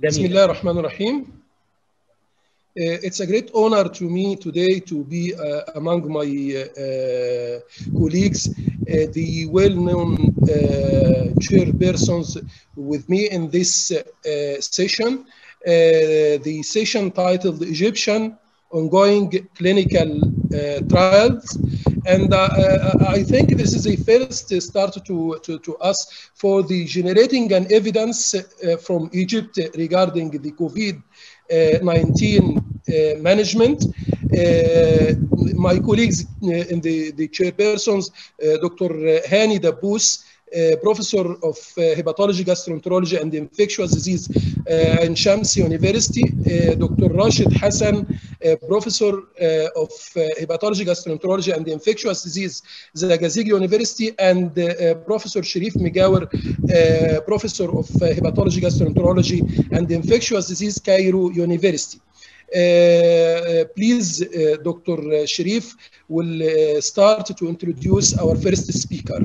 بسم الله الرحمن الرحيم. Uh, it's a great honor to me today to be uh, among my uh, colleagues, the well-known chairpersons with me in this session. the session titled Egyptian Ongoing Clinical Trials. And I think this is a first start to, to, to us for the generating an evidence from Egypt regarding the COVID 19 uh, management. Uh, my colleagues uh, in the, the chairpersons, Dr. Hani Dabous, professor of hepatology, gastroenterology, and infectious disease in Shamsi University, Dr. Rashid Hassan, professor of hepatology, gastroenterology, and infectious disease, Zagazig University, and Professor Sharif Migawer, professor of hepatology, gastroenterology, and infectious disease, Cairo University. Uh, please, uh, Dr. Sharif will uh, start to introduce our first speaker.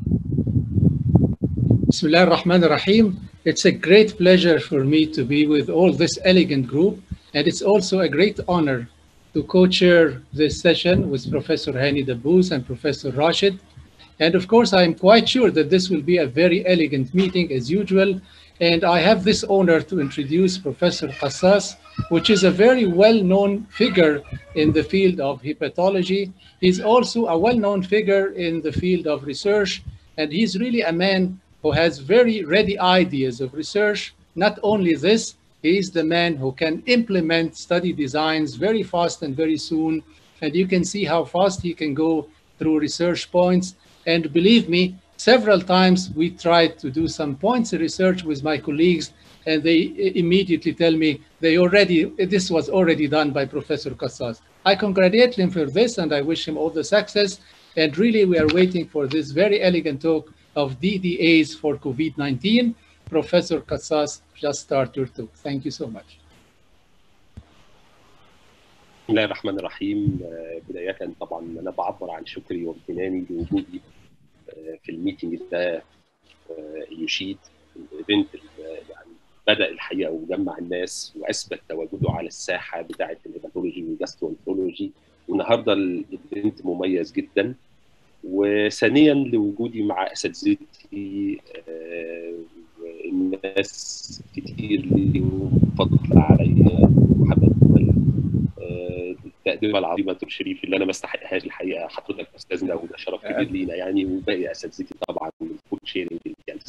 Bismillah ar-Rahman ar-Rahim. It's a great pleasure for me to be with all this elegant group, and it's also a great honor to co-chair this session with Professor Hani Dabous and Professor Rashid. And of course, I'm quite sure that this will be a very elegant meeting as usual. And I have this honor to introduce Professor Qassas, which is a very well-known figure in the field of hepatology. He's also a well-known figure in the field of research, and he's really a man who has very ready ideas of research. Not only this, he is the man who can implement study designs very fast and very soon, and you can see how fast he can go through research points. And believe me, several times we tried to do some points of research with my colleagues and they immediately tell me they already this was already done by Professor Qassas. I congratulate him for this and I wish him all the success. And really, we are waiting for this very elegant talk of DDAs for COVID-19. Professor Qassas, just start your talk. Thank you so much. بسم الله الرحمن الرحيم بداية طبعا أنا بعبر عن شكري وامتناني لوجودي في الميتنج ده يشيد الايفنت يعني بدا الحقيقه وجمع الناس واثبت تواجده على الساحه بتاعه الهيباتولوجي والجاسترونترولوجي والنهارده الايفنت مميز جدا وثانيا لوجودي مع اساتذتي الناس كتير ليهم فضل عليا محمد التقدمه العظيمه دكتور شريف اللي انا ما استحقهاش الحقيقه حضرتك استاذنا وده شرف كبير لينا يعني وباقي اساتذتي طبعا الكود شيرنج الجلسه.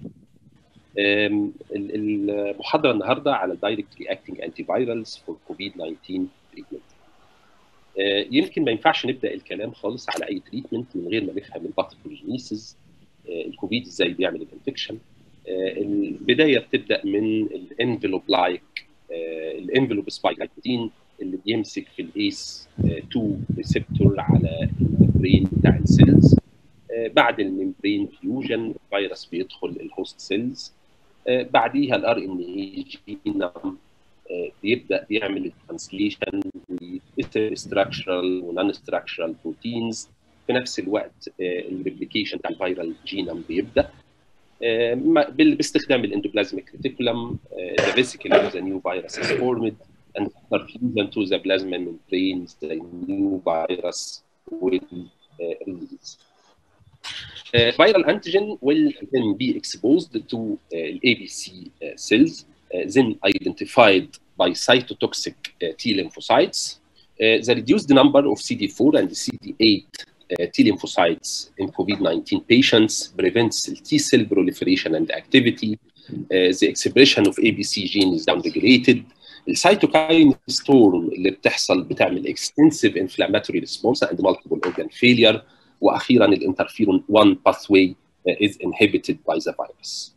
المحاضره النهارده على دايركت رياكتنج انتي فايرالز فور كوفيد 19 تريتمنت. يمكن ما ينفعش نبدا الكلام خالص على اي تريتمنت من غير ما نفهم الباثوجينيسيس الكوفيد ازاي بيعمل الانفكشن. البدايه بتبدا من الانفلوب لايك الانفلوب سبايك بروتين اللي بيمسك في الايس 2 ريسبتور على الممبرين بتاع السيلز بعد الممبرين فيوجن الفيروس بيدخل الهوست سيلز بعديها الار ان اي جينوم بيبدا يعمل الترانسليشن ستراكشرال ونون ستراكشرال بروتينز في نفس الوقت الريبليكيشن بتاع الفيرال جينوم بيبدا باستخدام الاندوبلازميك ريتيكولم the vesicle of the new virus is formed and perfusion to the plasma membrane the new virus will uh, release. Uh, viral antigen will then be exposed to uh, ABC uh, cells, uh, then identified by cytotoxic uh, T lymphocytes. Uh, the reduced number of CD4 and CD8 uh, T lymphocytes in COVID-19 patients prevents T cell proliferation and activity. Uh, the expression of ABC gene is downregulated. السيتوكاين ستورم اللي بتحصل بتعمل اكستنسيف انفلاماتوري ريسبونس اند مالتيبل اورجان فيلير واخيرا الانترفيرون 1 باثواي از انهبيتد باي ذا فيروس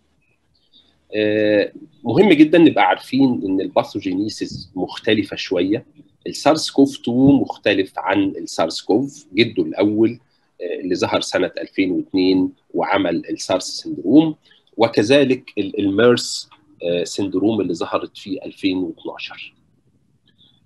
مهم جدا نبقى عارفين ان الباثوجينيسيس مختلفه شويه السارس كوف 2 مختلف عن السارس كوف جده الاول اللي ظهر سنه 2002 وعمل السارس سندروم وكذلك الميرس سندروم اللي ظهرت في 2012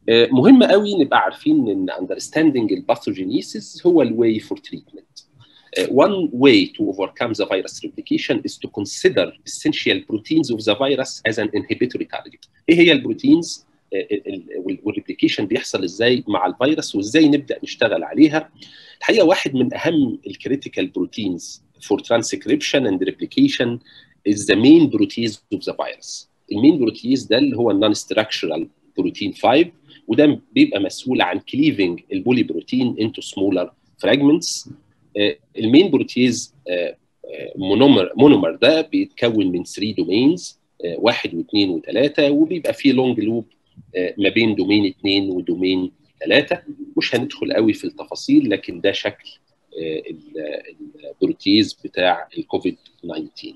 مهم قوي نبقى عارفين ان understanding الباثوجينيسيس هو الواي فور تريتمنت Uh, one way to overcome the virus replication is to consider essential proteins of the virus as an inhibitory target. ايه هي البروتينز والريبليكيشن بيحصل ازاي مع الفيروس وازاي نبدا نشتغل عليها الحقيقه واحد من اهم الكريتيكال بروتينز for transcription and replication is the main protease of the virus. المين بروتيز ده اللي هو النون ستراكشرال بروتين 5 وده بيبقى مسؤول عن كليفنج البولي بروتين انتو سمولر فراجمنتس المين بروتيز مونومر مونومر ده بيتكون من 3 دومينز واحد واثنين وثلاثه وبيبقى فيه لونج لوب ما بين دومين اثنين ودومين ثلاثه مش هندخل قوي في التفاصيل لكن ده شكل البروتيز بتاع الكوفيد 19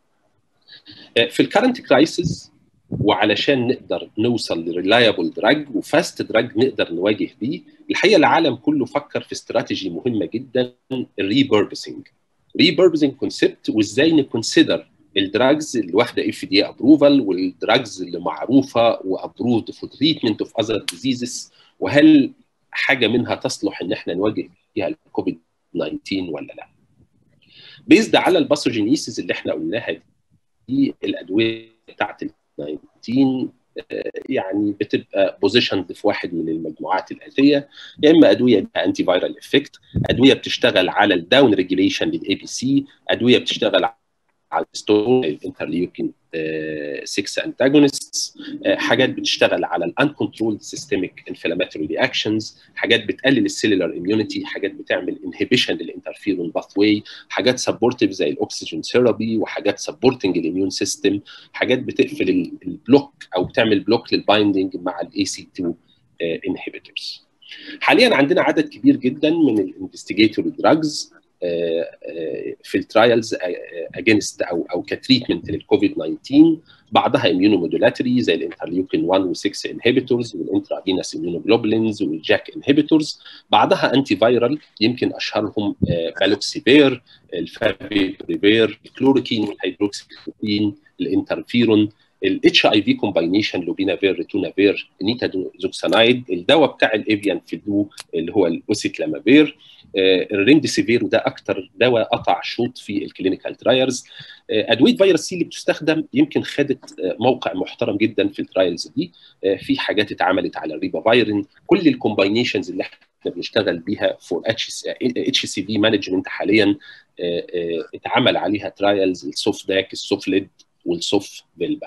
في الكرنت كرايسيس وعلشان نقدر نوصل لريلايبل دراج وفاست دراج نقدر نواجه بيه الحقيقه العالم كله فكر في استراتيجي مهمه جدا الريبربسنج ريبربسنج كونسبت وازاي نكونسيدر الدراجز اللي واخده اف دي ابروفال والدراجز اللي معروفه وابروفد فور تريتمنت اوف اذر ديزيزز وهل حاجه منها تصلح ان احنا نواجه بيها الكوفيد 19 ولا لا بيزد على الباثوجينيسيس اللي احنا قلناها دي الادويه بتاعت ال 19 يعني بتبقى بوزيشند في واحد من المجموعات الاتيه يا اما ادويه انتي فايرال افكت ادويه بتشتغل على الداون ريجيليشن للاي بي سي ادويه بتشتغل على الستون الانترليوكين 6 انتاجونستس حاجات بتشتغل على الانكونترولد سيستميك انفلاماتوري رياكشنز حاجات بتقلل السيلولار اميونيتي حاجات بتعمل انهبيشن للانترفيرون باث واي حاجات سبورتيف زي الاكسجين ثيرابي وحاجات سبورتنج الاميون سيستم حاجات بتقفل البلوك او بتعمل بلوك للبايندنج مع الاي سي 2 انهبيتورز حاليا عندنا عدد كبير جدا من الانفستيجيتور دراجز في الترايلز اجينست او او كتريتمنت للكوفيد 19 بعضها اميونومودولاتري زي الانترليوكين 1 و6 انهبيتورز والانترافينوس اميونوجلوبولينز والجاك انهبيتورز بعضها انتي فايرال يمكن اشهرهم بالوكسيفير الفابيبريفير الكلوروكين والهيدروكسيكلوروكين الانترفيرون الاتش اي في كومباينيشن لوبينافير ريتونافير نيتازوكسانايد الدواء بتاع الافيان فيدو اللي هو الاوسيكلامافير الريمديسيفير وده اكتر دواء قطع شوط في الكلينيكال ترايلز ادويه فيروس سي اللي بتستخدم يمكن خدت موقع محترم جدا في الترايلز دي في حاجات اتعملت على الريبا فايرين كل الكومباينيشنز اللي احنا بنشتغل بيها فور اتش سي في مانجمنت حاليا اتعمل عليها ترايلز السوف داك السوف ليد والسوف فيلبا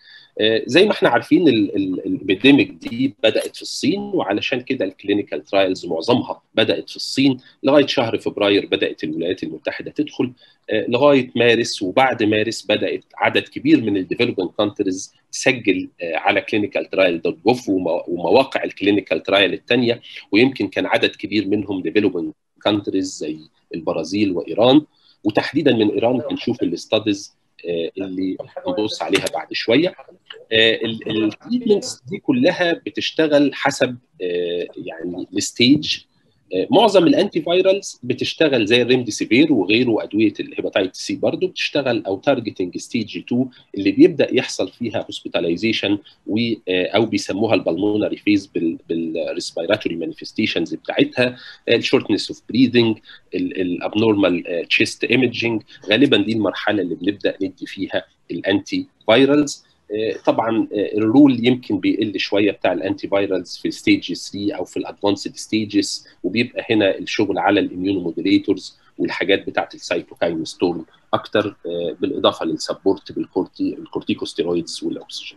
زي ما احنا عارفين الابيديميك دي بدات في الصين وعلشان كده الكلينيكال ترايلز معظمها بدات في الصين لغايه شهر فبراير بدات الولايات المتحده تدخل لغايه مارس وبعد مارس بدات عدد كبير من الديفلوبمنت كونتريز تسجل على كلينيكال ترايل دوت جوف ومواقع الكلينيكال ترايل الثانيه ويمكن كان عدد كبير منهم ديفلوبمنت كونتريز زي البرازيل وايران وتحديدا من ايران هنشوف الاستاديز اللي هنبص عليها بعد شويه التريتمنتس دي كلها بتشتغل حسب يعني الستيج معظم الانتي فايرالز بتشتغل زي الريمديسيفير وغيره وادويه الهيباتايت سي برضه بتشتغل او تارجتنج ستيج 2 اللي بيبدا يحصل فيها هوسبيتاليزيشن او بيسموها البلمونري فيز بالريسبيراتوري مانيفستيشنز بتاعتها الشورتنس اوف بريذنج الابنورمال تشيست ايمجنج غالبا دي المرحله اللي بنبدا ندي فيها الانتي فايرالز طبعا الرول يمكن بيقل شويه بتاع الانتي فايرالز في ستيج 3 او في الادفانسد ستيجز وبيبقى هنا الشغل على الاميونومودريتورز والحاجات بتاعت السايتوكاين ستورم اكتر بالاضافه للسبورت بالكورتي الكورتيكوستيرويدز والاكسجين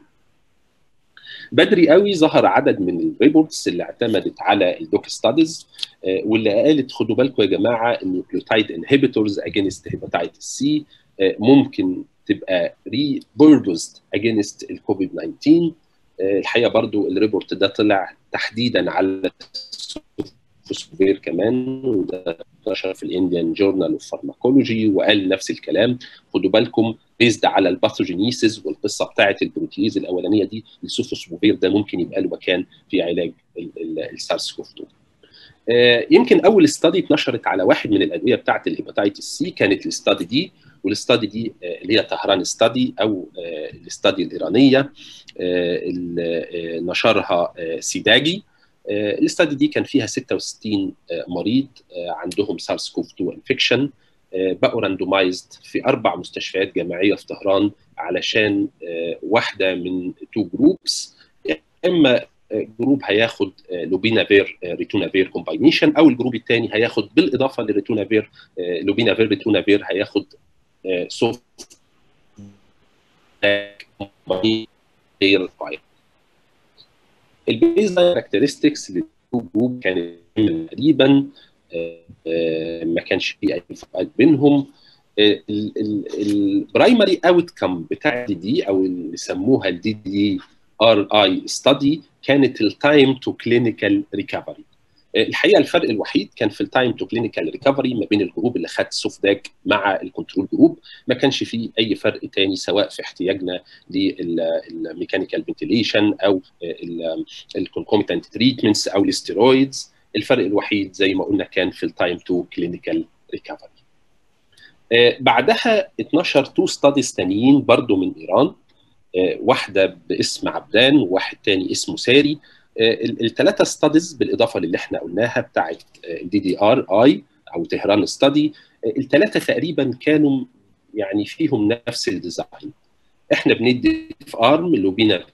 بدري قوي ظهر عدد من الريبورتس اللي اعتمدت على الدوك ستاديز واللي قالت خدوا بالكم يا جماعه النيوكليوتايد انهبيتورز اجينست هيباتايتس سي ممكن تبقى ري بيردوزد اجينست الكوفيد 19 الحقيقه برضو الريبورت ده طلع تحديدا على السوفير كمان وده انتشر في الانديان جورنال اوف فارماكولوجي وقال نفس الكلام خدوا بالكم بيزد على الباثوجينيسيس والقصه بتاعه البروتيز الاولانيه دي السوفوسفوفير ده ممكن يبقى له مكان في علاج السارس كوف 2 يمكن اول استادي اتنشرت على واحد من الادويه بتاعه الهيباتيتس سي كانت الاستادي دي والاستادي دي اللي هي طهران ستادي او الاستادي الايرانيه اللي نشرها سيداجي الاستادي دي كان فيها 66 مريض عندهم سارس كوف 2 انفكشن بقوا راندومايزد في اربع مستشفيات جامعيه في طهران علشان واحده من تو جروبس اما جروب هياخد لوبينافير ريتونافير كومباينيشن او الجروب الثاني هياخد بالاضافه للريتونافير لوبينافير ريتونافير هياخد سوفت البيز كاركترستكس للجروب كانت تقريبا ما كانش في اي فرق بينهم البرايمري اوت كم بتاع دي او اللي سموها الدي دي ار اي ستادي كانت التايم تو كلينيكال ريكفري الحقيقه الفرق الوحيد كان في التايم تو كلينيكال ريكفري ما بين الجروب اللي خد سوفداك مع الكنترول جروب ما كانش فيه اي فرق تاني سواء في احتياجنا للميكانيكال فنتيليشن او الكونكوميتنت تريتمنتس او الاستيرويدز الفرق الوحيد زي ما قلنا كان في التايم تو كلينيكال ريكفري بعدها 12 تو ستاديز تانيين برضو من ايران واحده باسم عبدان وواحد تاني اسمه ساري الثلاثه ستاديز بالاضافه للي احنا قلناها بتاعت الدي دي ار اي او طهران ستادي الثلاثه تقريبا كانوا يعني فيهم نفس الديزاين احنا بندي في ارم لوبينا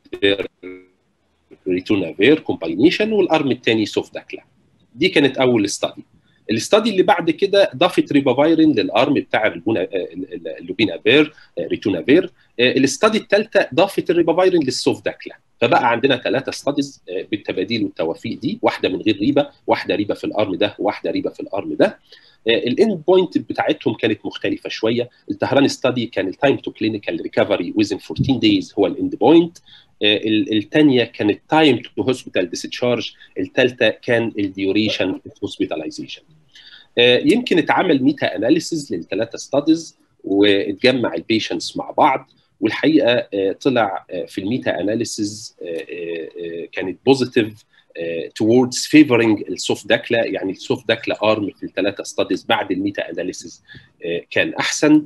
ريتونافير كومباينيشن والارم الثاني سوف داكلا دي كانت اول ستادي الاستادي اللي بعد كده ضافت ريبافايرين للارم بتاع اللوبينافير ريتونافير الاستادي الثالثه ضافت الريبافايرين للسوف داكلا فبقى عندنا ثلاثه ستاديز بالتباديل والتوافيق دي واحده من غير ريبه واحده ريبه في الارم ده وواحده ريبه في الارم ده الاند بوينت بتاعتهم كانت مختلفه شويه الطهران ستادي كان التايم تو كلينيكال ريكفري ويزن 14 دايز هو الاند بوينت الثانيه كانت تايم تو هوسبيتال ديسشارج الثالثه كان الديوريشن هوسبيتاليزيشن يمكن اتعمل ميتا اناليسيز للثلاثه ستاديز واتجمع البيشنتس مع بعض والحقيقه طلع في الميتا اناليسيز كانت بوزيتيف towards favoring السوف داكلا يعني السوف داكلا ارم في الثلاثه ستاديز بعد الميتا اناليسيز كان احسن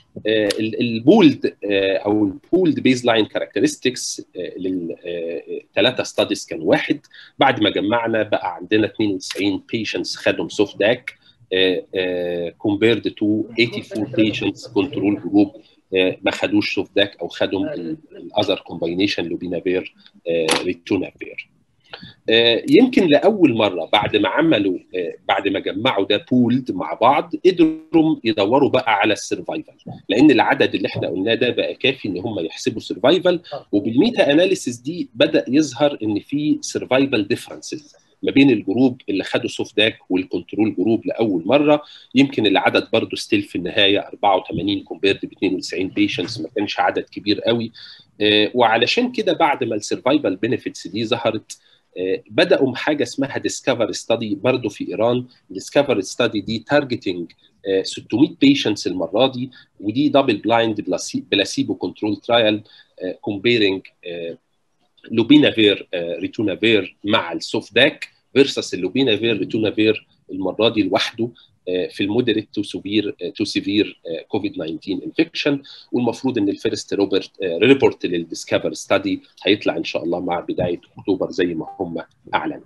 البولد او البولد بيز لاين كاركترستكس للثلاثه ستاديز كان واحد بعد ما جمعنا بقى عندنا 92 بيشنتس خدوا سوف داك compared to 84 patients كنترول جروب ما خدوش سوف داك او خدوا الاذر كومباينيشن لوبينافير ريتونافير يمكن لاول مره بعد ما عملوا بعد ما جمعوا ده بولد مع بعض قدروا يدوروا بقى على السرفايفل لان العدد اللي احنا قلناه ده بقى كافي ان هم يحسبوا سرفايفل وبالميتا اناليسيس دي بدا يظهر ان في سرفايفل ديفرنسز ما بين الجروب اللي خدوا سوف داك والكنترول جروب لاول مره يمكن العدد برضه ستيل في النهايه 84 كومبيرد ب 92 بيشنتس ما كانش عدد كبير قوي وعلشان كده بعد ما السرفايفل بنفيتس دي ظهرت بداوا حاجه اسمها ديسكفر ستادي برضه في ايران ديسكفر ستادي دي تارجتنج 600 بيشنتس المره دي ودي دبل بلايند بلاسيبو كنترول ترايل كومبيرنج لوبينافير ريتونافير مع السوف داك فيرسس اللوبينافير ريتونافير المره دي لوحده في المودريت تو سيفير تو سيفير كوفيد 19 انفكشن والمفروض ان الفيرست روبرت ريبورت للديسكفر ستادي هيطلع ان شاء الله مع بدايه اكتوبر زي ما هم اعلنوا.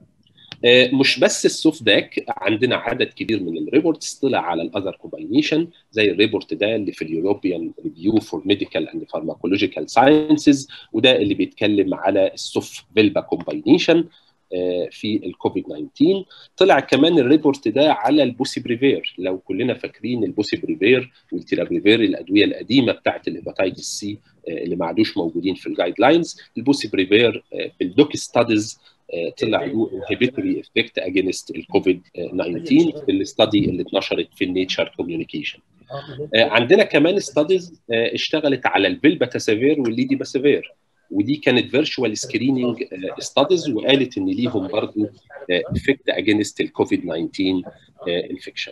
مش بس السوف داك عندنا عدد كبير من الريبورتس طلع على الاذر كومباينيشن زي الريبورت ده اللي في اليوروبيان ريفيو فور ميديكال اند فارماكولوجيكال ساينسز وده اللي بيتكلم على السوف فيلبا كومباينيشن في الكوفيد 19 طلع كمان الريبورت ده على البوسيبريفير لو كلنا فاكرين البوسيبريفير والتيرابريفير الادويه القديمه بتاعت الهيباتيتس سي اللي ما عادوش موجودين في الجايد لاينز البوسيبريفير بالدوك ستاديز طلع له انهبيتوري افكت اجينست الكوفيد 19 في الاستادي اللي اتنشرت في النيتشر كوميونيكيشن عندنا كمان ستاديز اشتغلت على الفيلباتاسافير والليدي باسافير ودي كانت فيرتشوال سكريننج ستاديز وقالت ان ليهم برضه افكت اجينست الكوفيد 19 انفكشن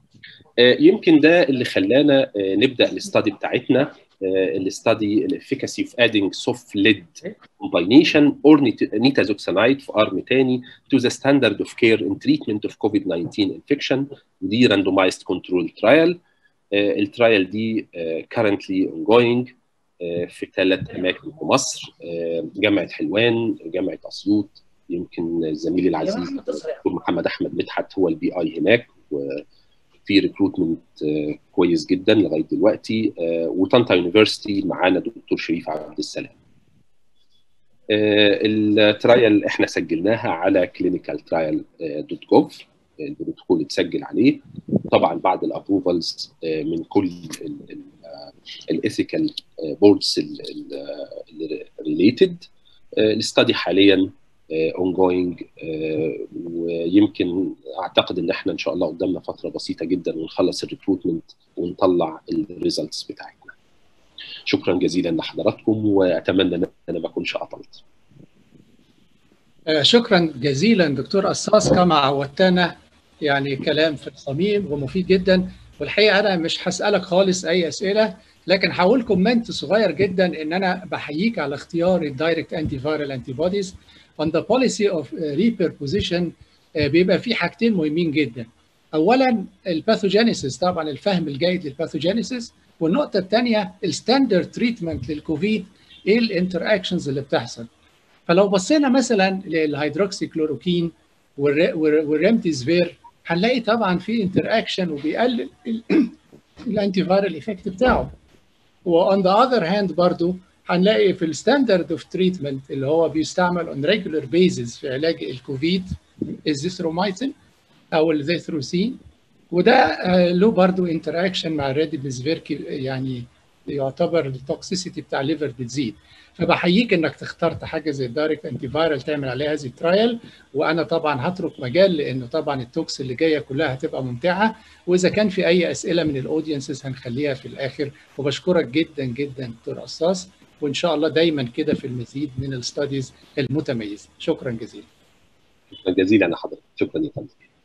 يمكن ده اللي خلانا نبدا الاستادي بتاعتنا الاستادي الافيكاسي في ادينج سوف ليد combination or nitazoxanide في ارم تاني to the standard of care in treatment of COVID-19 infection ودي randomized control trial الترايل دي currently ongoing في ثلاث اماكن في مصر جامعه حلوان جامعه اسيوط يمكن زميلي العزيز الدكتور محمد احمد مدحت هو البي اي هناك وفي ريكروتمنت كويس جدا لغايه دلوقتي وطنطا يونيفرستي معانا دكتور شريف عبد السلام الترايل احنا سجلناها على كلينيكال ترايل دوت جوف البروتوكول اتسجل عليه طبعا بعد الابروفلز من كل الايثيكال بوردز ريليتد الاستادي حاليا اون جوينج ويمكن اعتقد ان احنا ان شاء الله قدامنا فتره بسيطه جدا ونخلص الريكروتمنت ونطلع الريزلتس بتاعتنا شكرا جزيلا لحضراتكم واتمنى ان انا ما اكونش عطلت شكرا جزيلا دكتور قصاص كما عودتنا يعني كلام في الصميم ومفيد جدا والحقيقه انا مش هسالك خالص اي اسئله لكن هقول كومنت صغير جدا ان انا بحييك على اختيار الدايركت انتي فايرال انتي بوديز on the policy of reperposition بيبقى في حاجتين مهمين جدا اولا الباثوجينيسيس طبعا الفهم الجيد للباثوجينيسيس والنقطه الثانيه الستاندرد تريتمنت للكوفيد ايه الانتر اكشنز اللي بتحصل فلو بصينا مثلا للهيدروكسي كلوروكين والريمتيزفير هنلاقي طبعا في انتر اكشن وبيقلل الانتي فايرال ايفكت بتاعه وان ذا اذر هاند برضو هنلاقي في الستاندرد اوف تريتمنت اللي هو بيستعمل اون ريجولار بيزز في علاج الكوفيد الزيثرومايسين او الزيثروسين وده له برضو انتر اكشن مع الريديفيزفير يعني يعتبر التوكسيسيتي بتاع الليفر بتزيد فبحييك انك اخترت حاجه زي الدايركت انتي فايرال تعمل عليها هذه الترايل وانا طبعا هترك مجال لانه طبعا التوكس اللي جايه كلها هتبقى ممتعه واذا كان في اي اسئله من الاودينسز هنخليها في الاخر وبشكرك جدا جدا دكتور قصاص وان شاء الله دايما كده في المزيد من الستاديز المتميزه شكرا جزيلا شكرا جزيلا لحضرتك شكرا يا فندم